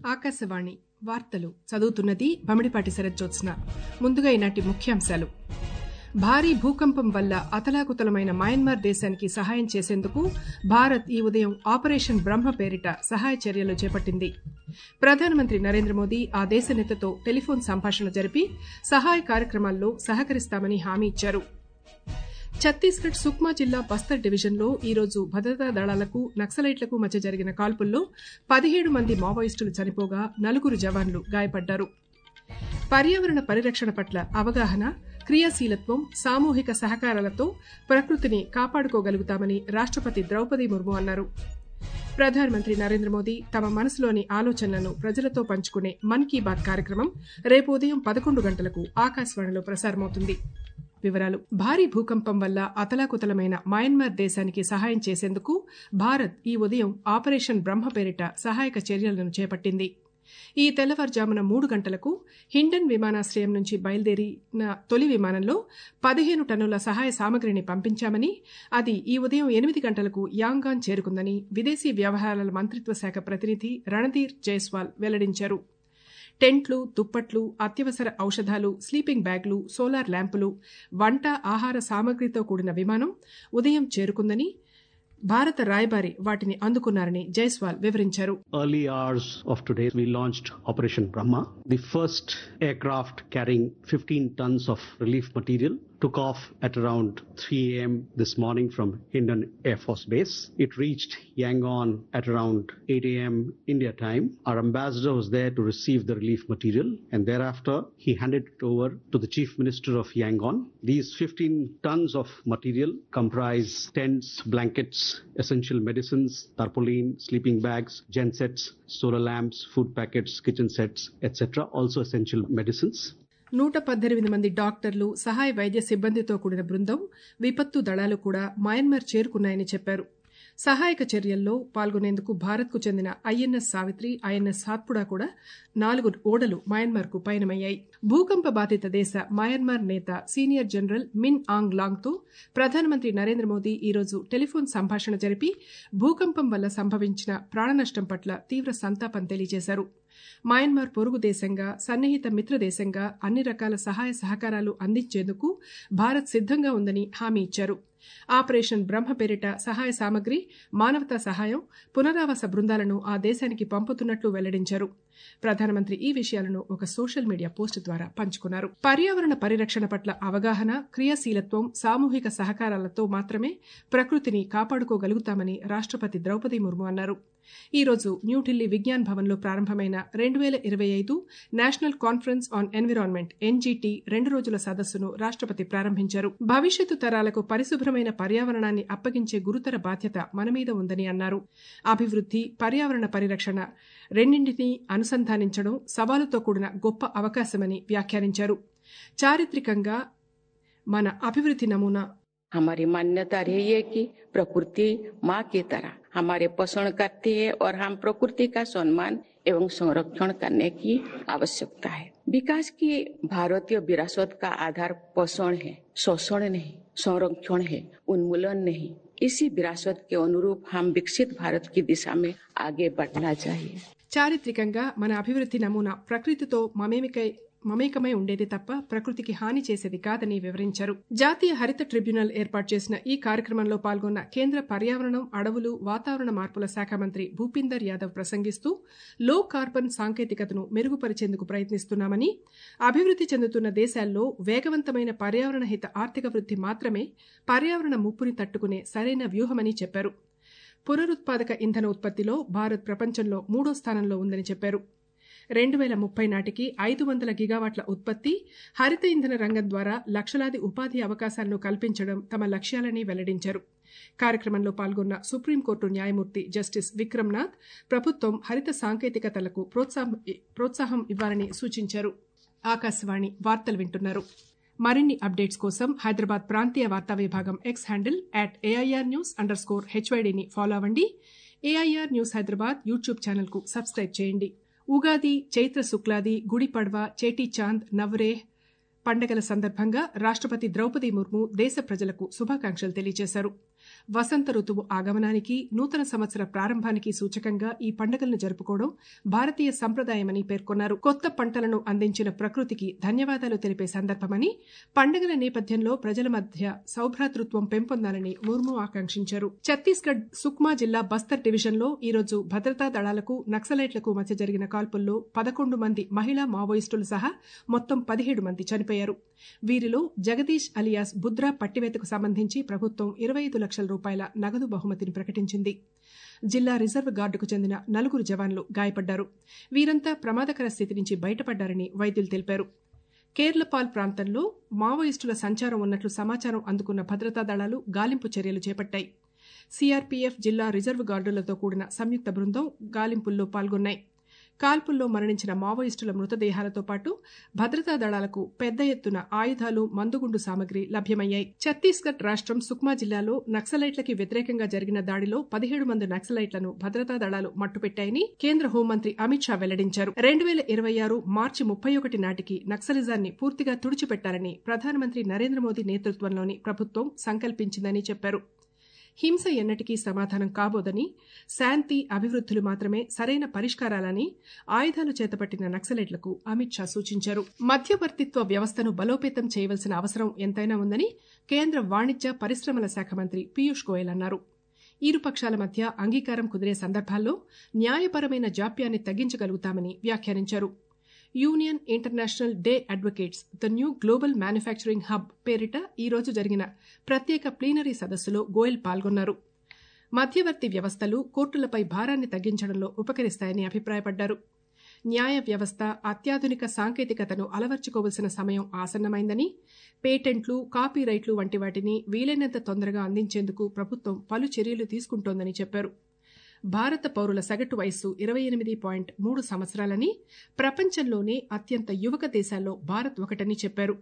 ఆకాశవాణి వార్తలు చదువుతున్నది బమిడిపాటి శరజ్జోత్స్న ముందుగా ఈనాటి ముఖ్యాంశాలు భారీ భూకంపం వల్ల అతలాకుతలమైన మయన్మార్ దేశానికి సహాయం చేసేందుకు భారత్ ఈ ఉదయం ఆపరేషన్ బ్రహ్మ పేరిట సహాయ చర్యలు చేపట్టింది ప్రధానమంత్రి నరేంద్ర మోదీ ఆ దేశ నేతతో టెలిఫోన్ సంభాషణ జరిపి సహాయ కార్యక్రమాల్లో సహకరిస్తామని హామీ ఇచ్చారు ఛత్తీస్గఢ్ సుక్మా జిల్లా బస్తర్ డివిజన్లో ఈరోజు భద్రతా దళాలకు నక్సలైట్లకు మధ్య జరిగిన కాల్పుల్లో పదిహేడు మంది మావోయిస్టులు చనిపోగా నలుగురు జవాన్లు గాయపడ్డారు పర్యావరణ పరిరక్షణ పట్ల అవగాహన క్రియాశీలత్వం సామూహిక సహకారాలతో ప్రకృతిని కాపాడుకోగలుగుతామని రాష్టపతి ద్రౌపది ముర్ము అన్నారు ప్రధానమంత్రి నరేంద్ర మోదీ తమ మనసులోని ఆలోచనలను ప్రజలతో పంచుకునే మన్ కీ బాత్ కార్యక్రమం రేపు ఉదయం పదకొండు గంటలకు ఆకాశవాణిలో ప్రసారమవుతుంది వివరాలు భారీ భూకంపం వల్ల అతలాకుతలమైన మయన్మార్ దేశానికి సహాయం చేసేందుకు భారత్ ఈ ఉదయం ఆపరేషన్ బ్రహ్మ పేరిట సహాయక చర్యలను చేపట్టింది ఈ తెల్లవారుజామున మూడు గంటలకు హిండన్ విమానాశ్రయం నుంచి బయలుదేరిన తొలి విమానంలో పదిహేను టన్నుల సహాయ సామగ్రిని పంపించామని అది ఈ ఉదయం ఎనిమిది గంటలకు యాంగాన్ చేరుకుందని విదేశీ వ్యవహారాల మంత్రిత్వ శాఖ ప్రతినిధి రణధీర్ జైస్వాల్ వెల్లడించారు టెంట్లు దుప్పట్లు అత్యవసర ఔషధాలు స్లీపింగ్ బ్యాగ్లు సోలార్ ల్యాంపులు వంట ఆహార సామగ్రితో కూడిన విమానం ఉదయం చేరుకుందని భారత రాయబారి వాటిని అందుకున్నారని జైస్వాల్ వివరించారు Early hours of today, we launched Operation Brahma, the first aircraft carrying 15 tons of relief material. Took off at around 3 a.m. this morning from Hindon Air Force Base. It reached Yangon at around 8 a.m. India time. Our ambassador was there to receive the relief material and thereafter he handed it over to the Chief Minister of Yangon. These 15 tons of material comprise tents, blankets, essential medicines, tarpaulin, sleeping bags, gensets, solar lamps, food packets, kitchen sets, etc. Also essential medicines. నూట పద్దెనిమిది మంది డాక్టర్లు సహాయ వైద్య సిబ్బందితో కూడిన బృందం విపత్తు దళాలు కూడా మయన్మార్ చేరుకున్నాయని చెప్పారు సహాయక చర్యల్లో పాల్గొనేందుకు భారత్కు చెందిన ఐఎన్ఎస్ సావిత్రి ఐఎన్ఎస్ సాత్పుడా కూడా నాలుగు ఓడలు మయన్మార్కు పయనమయ్యాయి భూకంప బాధిత దేశ మయన్మార్ నేత సీనియర్ జనరల్ మిన్ ఆంగ్ లాంగ్తో ప్రధానమంత్రి నరేంద్ర మోదీ ఈరోజు టెలిఫోన్ సంభాషణ జరిపి భూకంపం వల్ల సంభవించిన ప్రాణనష్టం పట్ల తీవ్ర సంతాపం తెలియజేశారు మయన్మార్ పొరుగు దేశంగా సన్నిహిత మిత్ర దేశంగా అన్ని రకాల సహాయ సహకారాలు అందించేందుకు భారత్ సిద్దంగా ఉందని హామీ ఇచ్చారు ఆపరేషన్ బ్రహ్మ పేరిట సహాయ సామగ్రి మానవతా సహాయం పునరావాస బృందాలను ఆ దేశానికి పంపుతున్నట్లు వెల్లడించారు ప్రధానమంత్రి ఈ విషయాలను ఒక సోషల్ మీడియా పోస్ట్ ద్వారా పంచుకున్నారు పర్యావరణ పరిరక్షణ పట్ల అవగాహన క్రియాశీలత్వం సామూహిక సహకారాలతో మాత్రమే ప్రకృతిని కాపాడుకోగలుగుతామని రాష్టపతి ద్రౌపది ముర్ము అన్నారు ఈ రోజు న్యూఢిల్లీ విజ్ఞాన్ భవన్లో ప్రారంభమైన రెండు వేల ఇరవై ఐదు national conference on environment NGT రెండు రోజుల సదస్సును రాష్టపతి ప్రారంభించారు భవిష్యత్తు తరాలకు పరిశుభ్రమైన పర్యావరణాన్ని అప్పగించే గురుతర బాధ్యత మన మీద ఉందని అన్నారు అభివృద్ధి పర్యావరణ పరిరక్షణ రెండింటినీ అనుసంధానించడం సవాలుతో కూడిన గొప్ప అవకాశమని వ్యాఖ్యానించారు చారిత్రకంగా మన అభివృద్ధి నమూనా हमारी मान्यता रही है कि प्रकृति माँ की तरह हमारे पोषण करती है और हम प्रकृति का सम्मान एवं संरक्षण करने की आवश्यकता है विकास की भारतीय विरासत का आधार पोषण है शोषण नहीं संरक्षण है उन्मूलन नहीं इसी विरासत के अनुरूप हम विकसित भारत की दिशा में आगे बढ़ना चाहिए చారిత్రకంగా మన అభివృద్ధి నమూనా ప్రకృతితో మమేమికై మమేకమై ఉండేది తప్ప ప్రకృతికి హాని చేసేది కాదని వివరించారు జాతీయ హరిత ట్రిబ్యునల్ ఏర్పాటు చేసిన ఈ కార్యక్రమంలో పాల్గొన్న కేంద్ర పర్యావరణం అడవులు వాతావరణ మార్పుల శాఖ మంత్రి భూపిందర్ యాదవ్ ప్రసంగిస్తూ లో కార్బన్ సాంకేతికతను మెరుగుపరిచేందుకు ప్రయత్నిస్తున్నామని అభివృద్ధి చెందుతున్న దేశాల్లో వేగవంతమైన పర్యావరణ హిత ఆర్థిక వృద్ధి మాత్రమే పర్యావరణ ముప్పుని తట్టుకునే సరైన వ్యూహమని చెప్పారు పునరుత్పాదక ఇంధన ఉత్పత్తిలో భారత్ ప్రపంచంలో మూడో స్థానంలో ఉందని చెప్పారు రెండు వేల ముప్పై నాటికి ఐదు వందల గిగావాట్ల ఉత్పత్తి హరిత ఇంధన రంగం ద్వారా లక్షలాది ఉపాధి అవకాశాలను కల్పించడం తమ లక్ష్యాలని వెల్లడించారు కార్యక్రమంలో పాల్గొన్న సుప్రీంకోర్టు న్యాయమూర్తి జస్టిస్ విక్రమ్నాథ్ ప్రభుత్వం హరిత సాంకేతికతలకు ప్రోత్సాహం ఇవ్వాలని సూచించారు ఆకాశవాణి వార్తలు వింటున్నారు మరిన్ని అప్డేట్స్ కోసం హైదరాబాద్ ప్రాంతీయ వార్తా విభాగం X handle at AIR news under score హెచ్వైడీని ఫాలో అవ్వండి ఏఐఆర్ న్యూస్ హైదరాబాద్ యూట్యూబ్ ఛానల్కు సబ్స్క్రైబ్ చేయండి ఉగాది చైత్ర శుక్లాది గుడి పడ్వ చేటీ చాంద్ నవ్రేహ్ పండగల సందర్భంగా రాష్టపతి ద్రౌపది ముర్ము దేశ ప్రజలకు శుభాకాంక్షలు తెలియజేశారు వసంత ఋతువు ఆగమనానికి నూతన సంవత్సర ప్రారంభానికి సూచకంగా ఈ పండుగలను జరుపుకోవడం భారతీయ సంప్రదాయమని పేర్కొన్నారు కొత్త పంటలను అందించిన ప్రకృతికి ధన్యవాదాలు తెలిపే సందర్భమని పండుగల నేపథ్యంలో ప్రజల మధ్య సౌభ్రాతృత్వం పెంపొందాలని ముర్ము ఆకాంక్షించారు ఛత్తీస్గఢ్ సుక్మా జిల్లా బస్తర్ డివిజన్లో ఈరోజు భద్రతా దళాలకు నక్సలైట్లకు మధ్య జరిగిన కాల్పుల్లో పదకొండు మంది మహిళా మావోయిస్టులు సహా మొత్తం పదిహేడు మంది చనిపోయారు వీరిలో జగదీష్ అలియాస్ బుద్రా పట్టివేతకు సంబంధించి ప్రభుత్వం ఇరవై ఐదు లక్షల రూపాయల నగదు బహుమతిని ప్రకటించింది జిల్లా రిజర్వ్ గార్డుకు చెందిన నలుగురు జవాన్లు గాయపడ్డారు వీరంతా ప్రమాదకర స్థితి నుంచి బయటపడ్డారని వైద్యులు తెలిపారు కేర్లపాల్ ప్రాంతంలో మావోయిస్టుల సంచారం ఉన్నట్లు సమాచారం అందుకున్న భద్రతా దళాలు గాలింపు చర్యలు చేపట్టాయి సీఆర్పీఎఫ్ జిల్లా రిజర్వ్ గార్డులతో కూడిన సంయుక్త బృందం గాలింపుల్లో పాల్గొన్నాయి కాల్పుల్లో మరణించిన మావోయిస్టుల మృతదేహాలతో పాటు భద్రతా దళాలకు పెద్ద ఎత్తున ఆయుధాలు మందుగుండు సామగ్రి లభ్యమయ్యాయి ఛత్తీస్గఢ్ రాష్ట్రం సుక్మా జిల్లాలో నక్సలైట్లకి వ్యతిరేకంగా జరిగిన దాడిలో పదిహేడు మంది నక్సలైట్లను భద్రతా దళాలు మట్టుపెట్టాయని కేంద్ర హోంమంత్రి అమిత్ షా వెల్లడించారు రెండు వేల ఇరవై ఆరు మార్చి ముప్పై ఒకటి నాటికి నక్సలిజాన్ని పూర్తిగా తుడిచిపెట్టాలని ప్రధానమంత్రి నరేంద్ర మోదీ నేతృత్వంలోని ప్రభుత్వం సంకల్పించిందని చెప్పారు హింస ఎన్నటికీ సమాధానం కాబోదని శాంతి అభివృద్ధులు మాత్రమే సరైన పరిష్కారాలని ఆయుధాలు చేతపట్టిన నక్సలైట్లకు అమిత్ షా సూచించారు మధ్యవర్తిత్వ వ్యవస్థను బలోపేతం చేయవలసిన అవసరం ఎంతైనా ఉందని కేంద్ర వాణిజ్య పరిశ్రమల శాఖ మంత్రి పీయూష్ గోయల్ అన్నారు ఇరు పక్షాల మధ్య అంగీకారం కుదిరే సందర్భాల్లో న్యాయపరమైన జాప్యాన్ని తగ్గించగలుగుతామని వ్యాఖ్యానించారు union international day advocates the new global manufacturing hub పేరిట ఈ రోజు జరిగిన ప్రత్యేక ప్లీనరీ సదస్సులో గోయల్ పాల్గొన్నారు మధ్యవర్తి వ్యవస్థలు కోర్టులపై భారాన్ని తగ్గించడంలో ఉపకరిస్తాయని అభిప్రాయపడ్డారు న్యాయ వ్యవస్థ అత్యాధునిక సాంకేతికతను అలవర్చుకోవలసిన సమయం ఆసన్నమైందని పేటెంట్లు కాపీరైట్లు వంటి వాటిని వీలైనంత తొందరగా అందించేందుకు ప్రభుత్వం పలు చర్యలు తీసుకుంటోందని చెప్పారు భారత పౌరుల సగటు వయస్సు ఇరవై ఎనిమిది పాయింట్ మూడు సంవత్సరాలని ప్రపంచంలోనే అత్యంత యువక దేశాల్లో భారత్ ఒకటని చెప్పారు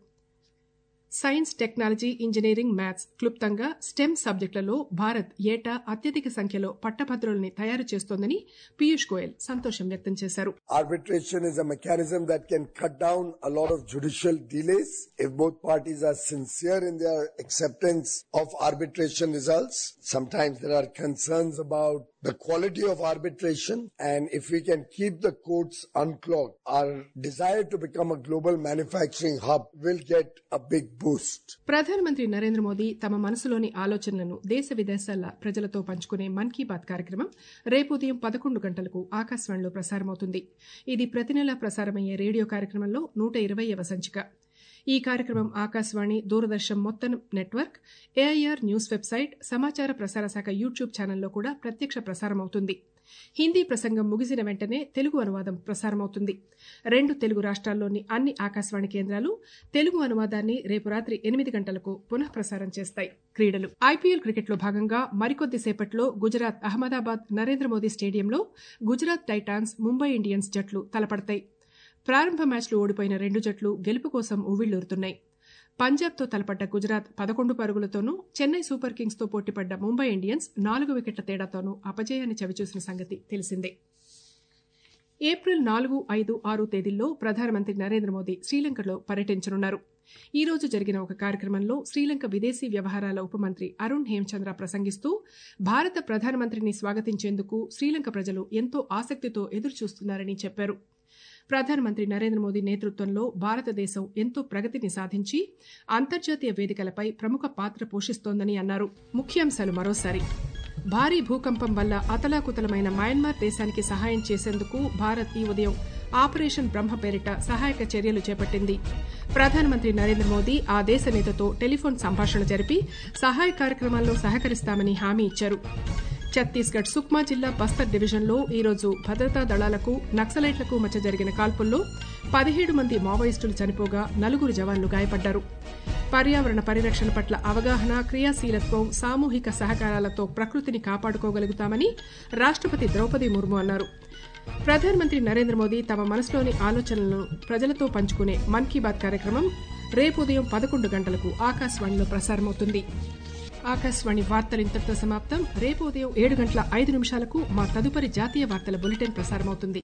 సైన్స్ టెక్నాలజీ ఇంజనీరింగ్ మ్యాథ్స్ క్లుప్తంగా స్టెమ్ సబ్జెక్టులలో భారత్ ఏటా అత్యధిక సంఖ్యలో పట్టభద్రుల్ని తయారు చేస్తోందని పీయూష్ గోయల్ సంతోషం వ్యక్తం చేశారు Arbitration is a mechanism that can cut down a lot of judicial delays if both parties are sincere in their acceptance of arbitration results. Sometimes there are concerns about the quality of arbitration and if we can keep the courts unclogged, our desire to become a global manufacturing hub will get a big boost. ప్రధానమంత్రి నరేంద్ర మోదీ తమ మనసులోని ఆలోచనలను దేశ విదేశాల ప్రజలతో పంచుకునే మన్ key bath కార్యక్రమం రేపు ఉదయం పదకొండు గంటలకు ఆకాశవాణిలో ప్రసారమవుతుంది ఇది ప్రతి నెలా ప్రసారమయ్యే రేడియో కార్యక్రమంలో నూట ఇరవైవ సంచిక ఈ కార్యక్రమం ఆకాశవాణి దూరదర్శన్ మొత్తం నెట్వర్క్ ఏఐఆర్ న్యూస్ వెబ్సైట్ సమాచార ప్రసార శాఖ యూట్యూబ్ ఛానల్లో కూడా ప్రత్యక్ష ప్రసారమవుతుంది హిందీ ప్రసంగం ముగిసిన వెంటనే తెలుగు అనువాదం ప్రసారమవుతుంది రెండు తెలుగు రాష్ట్రాల్లోని అన్ని ఆకాశవాణి కేంద్రాలు తెలుగు అనువాదాన్ని రేపు రాత్రి ఎనిమిది గంటలకు పునః ప్రసారం చేస్తాయి క్రీడలు ఐపీఎల్ క్రికెట్లో భాగంగా మరికొద్ది సేపట్లో గుజరాత్ అహ్మదాబాద్ నరేంద్ర మోదీ స్టేడియంలో గుజరాత్ టైటాన్స్ ముంబై ఇండియన్స్ జట్లు తలపడతాయి ప్రారంభ మ్యాచ్లో ఓడిపోయిన రెండు జట్లు గెలుపు కోసం ఉవ్విళ్లూరుతున్నాయి పంజాబ్తో తలపడ్డ గుజరాత్ పదకొండు పరుగులతోనూ చెన్నై సూపర్ కింగ్స్తో పోటీపడ్డ ముంబై ఇండియన్స్ నాలుగు వికెట్ల తేడాతోనూ అపజయాన్ని చవిచూసిన సంగతి తెలిసిందే ఏప్రిల్ నాలుగు ఐదు ఆరు తేదీల్లో ప్రధానమంత్రి నరేంద్ర మోదీ శ్రీలంకలో పర్యటించనున్నారు ఈ రోజు జరిగిన ఒక కార్యక్రమంలో శ్రీలంక విదేశీ వ్యవహారాల ఉపమంత్రి అరుణ్ హేమచంద్ర ప్రసంగిస్తూ భారత ప్రధానమంత్రిని స్వాగతించేందుకు శ్రీలంక ప్రజలు ఎంతో ఆసక్తితో ఎదురుచూస్తున్నారని చెప్పారు ప్రధానమంత్రి నరేంద్ర మోదీ నేతృత్వంలో భారతదేశం ఎంతో ప్రగతిని సాధించి అంతర్జాతీయ వేదికలపై ప్రముఖ పాత్ర పోషిస్తోందని అన్నారు ముఖ్యాంశాలు మరోసారి భారీ భూకంపం వల్ల అతలాకుతలమైన మయన్మార్ దేశానికి సహాయం చేసేందుకు భారత్ ఈ ఉదయం ఆపరేషన్ బ్రహ్మ పేరిట సహాయక చర్యలు చేపట్టింది ప్రధానమంత్రి నరేంద్ర మోదీ ఆ దేశ నేతతో టెలిఫోన్ సంభాషణ జరిపి సహాయ కార్యక్రమాల్లో సహకరిస్తామని హామీ ఇచ్చారు ఛత్తీస్గఢ్ సుక్మా జిల్లా బస్తర్ డివిజన్లో ఈరోజు భద్రతా దళాలకు నక్సలైట్లకు మధ్య జరిగిన కాల్పుల్లో పదిహేడు మంది మావోయిస్టులు చనిపోగా నలుగురు జవాన్లు గాయపడ్డారు పర్యావరణ పరిరక్షణ పట్ల అవగాహన క్రియాశీలత్వం సామూహిక సహకారాలతో ప్రకృతిని కాపాడుకోగలుగుతామని రాష్టపతి ద్రౌపది ముర్ము అన్నారు ప్రధానమంత్రి నరేంద్ర మోదీ తమ మనసులోని ఆలోచనలను ప్రజలతో పంచుకునే మన్ కీ బాత్ కార్యక్రమం రేపు ఉదయం పదకొండు గంటలకు ఆకాశవాణిలో ప్రసారమవుతుంది ఆకాశవాణి వార్తలు ఇంతటితో సమాప్తం రేపు ఉదయం ఏడు గంటల ఐదు నిమిషాలకు మా తదుపరి జాతీయ వార్తల బులెటిన్ ప్రసారమవుతుంది